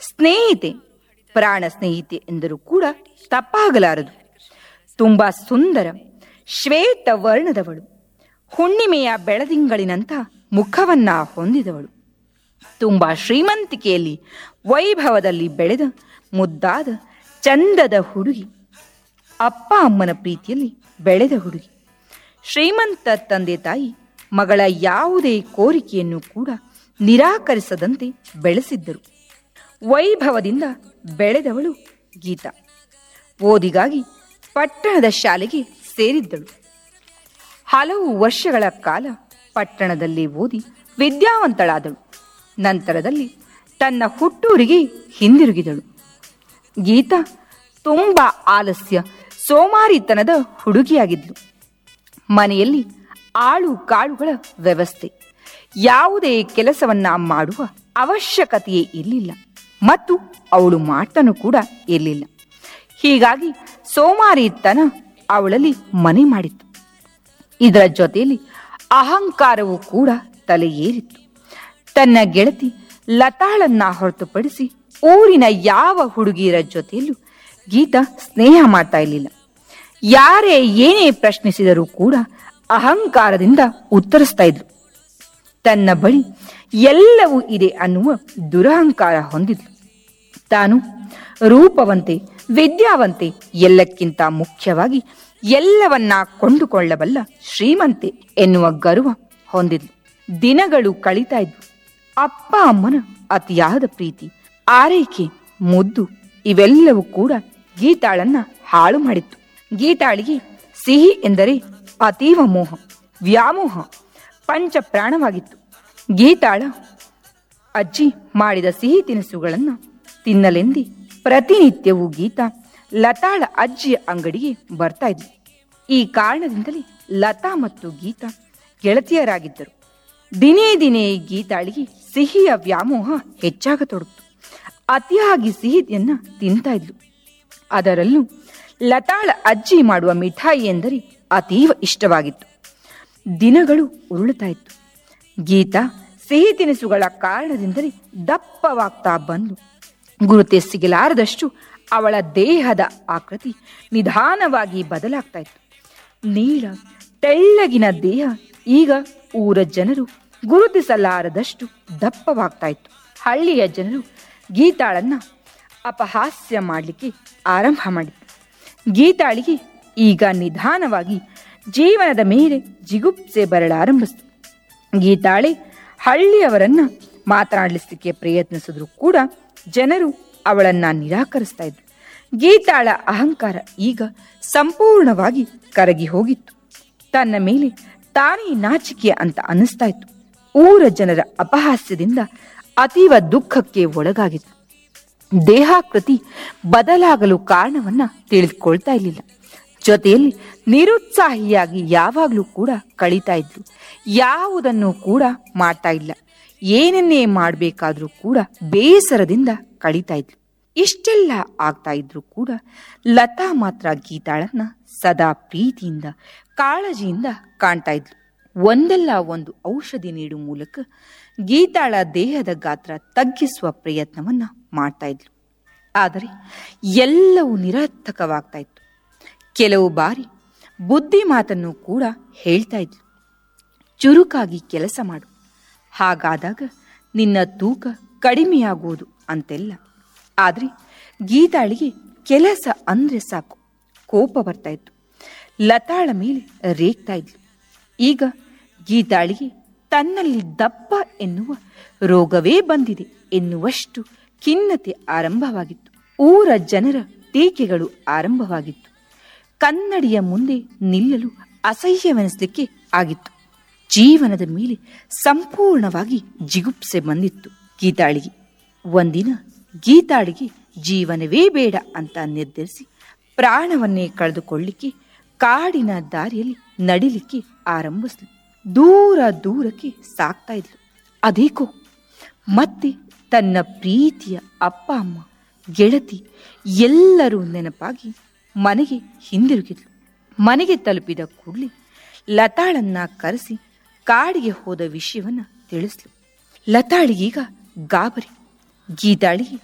ಸ್ನೇಹಿತೆ ಪ್ರಾಣ ಸ್ನೇಹಿತೆ ಎಂದರೂ ಕೂಡ ತಪ್ಪಾಗಲಾರದು ತುಂಬಾ ಸುಂದರ ಶ್ವೇತ ವರ್ಣದವಳು ಹುಣ್ಣಿಮೆಯ ಬೆಳದಿಂಗಳಿನಂಥ ಮುಖವನ್ನ ಹೊಂದಿದವಳು ತುಂಬಾ ಶ್ರೀಮಂತಿಕೆಯಲ್ಲಿ ವೈಭವದಲ್ಲಿ ಬೆಳೆದ ಮುದ್ದಾದ ಚಂದದ ಹುಡುಗಿ ಅಪ್ಪ ಅಮ್ಮನ ಪ್ರೀತಿಯಲ್ಲಿ ಬೆಳೆದ ಹುಡುಗಿ ಶ್ರೀಮಂತ ತಂದೆ ತಾಯಿ ಮಗಳ ಯಾವುದೇ ಕೋರಿಕೆಯನ್ನು ಕೂಡ ನಿರಾಕರಿಸದಂತೆ ಬೆಳೆಸಿದ್ದರು ವೈಭವದಿಂದ ಬೆಳೆದವಳು ಗೀತಾ ಓದಿಗಾಗಿ ಪಟ್ಟಣದ ಶಾಲೆಗೆ ಸೇರಿದ್ದಳು ಹಲವು ವರ್ಷಗಳ ಕಾಲ ಪಟ್ಟಣದಲ್ಲಿ ಓದಿ ವಿದ್ಯಾವಂತಳಾದಳು ನಂತರದಲ್ಲಿ ತನ್ನ ಹುಟ್ಟೂರಿಗೆ ಹಿಂದಿರುಗಿದಳು ಗೀತಾ ತುಂಬ ಆಲಸ್ಯ ಸೋಮಾರಿತನದ ಹುಡುಗಿಯಾಗಿದ್ಲು ಮನೆಯಲ್ಲಿ ಆಳು ಕಾಳುಗಳ ವ್ಯವಸ್ಥೆ ಯಾವುದೇ ಕೆಲಸವನ್ನ ಮಾಡುವ ಅವಶ್ಯಕತೆಯೇ ಇರಲಿಲ್ಲ ಮತ್ತು ಅವಳು ಮಾಡ್ತಾನೂ ಕೂಡ ಇರಲಿಲ್ಲ ಹೀಗಾಗಿ ಸೋಮಾರಿತನ ಅವಳಲ್ಲಿ ಮನೆ ಮಾಡಿತ್ತು ಇದರ ಜೊತೆಯಲ್ಲಿ ಅಹಂಕಾರವೂ ಕೂಡ ತಲೆ ಏರಿತ್ತು ತನ್ನ ಗೆಳತಿ ಲತಾಳನ್ನ ಹೊರತುಪಡಿಸಿ ಊರಿನ ಯಾವ ಹುಡುಗಿಯರ ಜೊತೆಯಲ್ಲೂ ಗೀತಾ ಸ್ನೇಹ ಮಾಡ್ತಾ ಇರಲಿಲ್ಲ ಯಾರೇ ಏನೇ ಪ್ರಶ್ನಿಸಿದರೂ ಕೂಡ ಅಹಂಕಾರದಿಂದ ಉತ್ತರಿಸ್ತಾ ಇದ್ಲು ತನ್ನ ಬಳಿ ಎಲ್ಲವೂ ಇದೆ ಅನ್ನುವ ದುರಹಂಕಾರ ಹೊಂದಿದ್ಲು ತಾನು ರೂಪವಂತೆ ವಿದ್ಯಾವಂತೆ ಎಲ್ಲಕ್ಕಿಂತ ಮುಖ್ಯವಾಗಿ ಎಲ್ಲವನ್ನ ಕೊಂಡುಕೊಳ್ಳಬಲ್ಲ ಶ್ರೀಮಂತೆ ಎನ್ನುವ ಗರ್ವ ಹೊಂದಿದ್ಲು ದಿನಗಳು ಕಳೀತಾ ಇದ್ವು ಅಪ್ಪ ಅಮ್ಮನ ಅತಿಯಾದ ಪ್ರೀತಿ ಆರೈಕೆ ಮುದ್ದು ಇವೆಲ್ಲವೂ ಕೂಡ ಗೀತಾಳನ್ನ ಹಾಳು ಮಾಡಿತ್ತು ಗೀತಾಳಿಗೆ ಸಿಹಿ ಎಂದರೆ ಅತೀವ ಮೋಹ ವ್ಯಾಮೋಹ ಪಂಚ ಪ್ರಾಣವಾಗಿತ್ತು ಗೀತಾಳ ಅಜ್ಜಿ ಮಾಡಿದ ಸಿಹಿ ತಿನಿಸುಗಳನ್ನು ತಿನ್ನಲೆಂದೇ ಪ್ರತಿನಿತ್ಯವೂ ಗೀತಾ ಲತಾಳ ಅಜ್ಜಿಯ ಅಂಗಡಿಗೆ ಬರ್ತಾ ಇದ್ಲು ಈ ಕಾರಣದಿಂದಲೇ ಲತಾ ಮತ್ತು ಗೀತಾ ಗೆಳತಿಯರಾಗಿದ್ದರು ದಿನೇ ದಿನೇ ಗೀತಾಳಿಗೆ ಸಿಹಿಯ ವ್ಯಾಮೋಹ ಹೆಚ್ಚಾಗತೊಡಗಿತು ಅತಿಯಾಗಿ ಸಿಹಿಯನ್ನ ತಿಂತಾ ಇದ್ಲು ಅದರಲ್ಲೂ ಲತಾಳ ಅಜ್ಜಿ ಮಾಡುವ ಮಿಠಾಯಿ ಎಂದರೆ ಅತೀವ ಇಷ್ಟವಾಗಿತ್ತು ದಿನಗಳು ಉರುಳುತ್ತಾ ಇತ್ತು ಗೀತಾ ಸಿಹಿ ತಿನಿಸುಗಳ ಕಾರಣದಿಂದಲೇ ದಪ್ಪವಾಗ್ತಾ ಬಂದು ಗುರುತೆ ಸಿಗಲಾರದಷ್ಟು ಅವಳ ದೇಹದ ಆಕೃತಿ ನಿಧಾನವಾಗಿ ಬದಲಾಗ್ತಾ ಇತ್ತು ನೀಳ ತೆಳ್ಳಗಿನ ದೇಹ ಈಗ ಊರ ಜನರು ಗುರುತಿಸಲಾರದಷ್ಟು ದಪ್ಪವಾಗ್ತಾ ಇತ್ತು ಹಳ್ಳಿಯ ಜನರು ಗೀತಾಳನ್ನ ಅಪಹಾಸ್ಯ ಮಾಡಲಿಕ್ಕೆ ಆರಂಭ ಮಾಡಿದ್ರು ಗೀತಾಳಿಗೆ ಈಗ ನಿಧಾನವಾಗಿ ಜೀವನದ ಮೇಲೆ ಜಿಗುಪ್ಸೆ ಬರಲಾರಂಭಿಸಿತು ಗೀತಾಳೆ ಹಳ್ಳಿಯವರನ್ನ ಮಾತನಾಡಿಸಲಿಕ್ಕೆ ಪ್ರಯತ್ನಿಸಿದ್ರು ಕೂಡ ಜನರು ಅವಳನ್ನ ನಿರಾಕರಿಸ್ತಾ ಇದ್ರು ಗೀತಾಳ ಅಹಂಕಾರ ಈಗ ಸಂಪೂರ್ಣವಾಗಿ ಕರಗಿ ಹೋಗಿತ್ತು ತನ್ನ ಮೇಲೆ ತಾನೇ ನಾಚಿಕೆ ಅಂತ ಅನ್ನಿಸ್ತಾ ಇತ್ತು ಊರ ಜನರ ಅಪಹಾಸ್ಯದಿಂದ ಅತೀವ ದುಃಖಕ್ಕೆ ಒಳಗಾಗಿತ್ತು ದೇಹಾಕೃತಿ ಬದಲಾಗಲು ಕಾರಣವನ್ನ ತಿಳಿದುಕೊಳ್ತಾ ಇರಲಿಲ್ಲ ಜೊತೆಯಲ್ಲಿ ನಿರುತ್ಸಾಹಿಯಾಗಿ ಯಾವಾಗಲೂ ಕೂಡ ಕಳೀತಾ ಇದ್ಲು ಯಾವುದನ್ನು ಕೂಡ ಮಾಡ್ತಾ ಇಲ್ಲ ಏನನ್ನೇ ಮಾಡಬೇಕಾದ್ರೂ ಕೂಡ ಬೇಸರದಿಂದ ಕಳೀತಾ ಇದ್ಲು ಇಷ್ಟೆಲ್ಲ ಆಗ್ತಾ ಇದ್ರು ಕೂಡ ಲತಾ ಮಾತ್ರ ಗೀತಾಳನ್ನ ಸದಾ ಪ್ರೀತಿಯಿಂದ ಕಾಳಜಿಯಿಂದ ಕಾಣ್ತಾ ಇದ್ಲು ಒಂದಲ್ಲ ಒಂದು ಔಷಧಿ ನೀಡುವ ಮೂಲಕ ಗೀತಾಳ ದೇಹದ ಗಾತ್ರ ತಗ್ಗಿಸುವ ಪ್ರಯತ್ನವನ್ನ ಮಾಡ್ತಾ ಇದ್ಲು ಆದರೆ ಎಲ್ಲವೂ ನಿರರ್ಥಕವಾಗ್ತಾ ಇತ್ತು ಕೆಲವು ಬಾರಿ ಬುದ್ಧಿ ಮಾತನ್ನು ಕೂಡ ಹೇಳ್ತಾ ಇದ್ಲು ಚುರುಕಾಗಿ ಕೆಲಸ ಮಾಡು ಹಾಗಾದಾಗ ನಿನ್ನ ತೂಕ ಕಡಿಮೆಯಾಗುವುದು ಅಂತೆಲ್ಲ ಆದರೆ ಗೀತಾಳಿಗೆ ಕೆಲಸ ಅಂದ್ರೆ ಸಾಕು ಕೋಪ ಬರ್ತಾ ಇತ್ತು ಲತಾಳ ಮೇಲೆ ರೇಗ್ತಾ ಇದ್ಲು ಈಗ ಗೀತಾಳಿಗೆ ತನ್ನಲ್ಲಿ ದಪ್ಪ ಎನ್ನುವ ರೋಗವೇ ಬಂದಿದೆ ಎನ್ನುವಷ್ಟು ಖಿನ್ನತೆ ಆರಂಭವಾಗಿತ್ತು ಊರ ಜನರ ಟೀಕೆಗಳು ಆರಂಭವಾಗಿತ್ತು ಕನ್ನಡಿಯ ಮುಂದೆ ನಿಲ್ಲಲು ಅಸಹ್ಯವೆನಿಸಲಿಕ್ಕೆ ಆಗಿತ್ತು ಜೀವನದ ಮೇಲೆ ಸಂಪೂರ್ಣವಾಗಿ ಜಿಗುಪ್ಸೆ ಬಂದಿತ್ತು ಗೀತಾಳಿಗೆ ಒಂದಿನ ಗೀತಾಳಿಗೆ ಜೀವನವೇ ಬೇಡ ಅಂತ ನಿರ್ಧರಿಸಿ ಪ್ರಾಣವನ್ನೇ ಕಳೆದುಕೊಳ್ಳಿಕ್ಕೆ ಕಾಡಿನ ದಾರಿಯಲ್ಲಿ ನಡಿಲಿಕ್ಕೆ ಆರಂಭಿಸ್ಲು ದೂರ ದೂರಕ್ಕೆ ಸಾಕ್ತಾ ಇದ್ಲು ಅದೇಕೋ ಮತ್ತೆ ತನ್ನ ಪ್ರೀತಿಯ ಅಪ್ಪ ಅಮ್ಮ ಗೆಳತಿ ಎಲ್ಲರೂ ನೆನಪಾಗಿ ಮನೆಗೆ ಹಿಂದಿರುಗಿದ್ಲು ಮನೆಗೆ ತಲುಪಿದ ಕೂಡಲೇ ಲತಾಳನ್ನ ಕರೆಸಿ ಕಾಡಿಗೆ ಹೋದ ವಿಷಯವನ್ನ ತಿಳಿಸ್ಲು ಲತಾಳಿಗೀಗ ಗಾಬರಿ ಗೀತಾಳಿಗೆ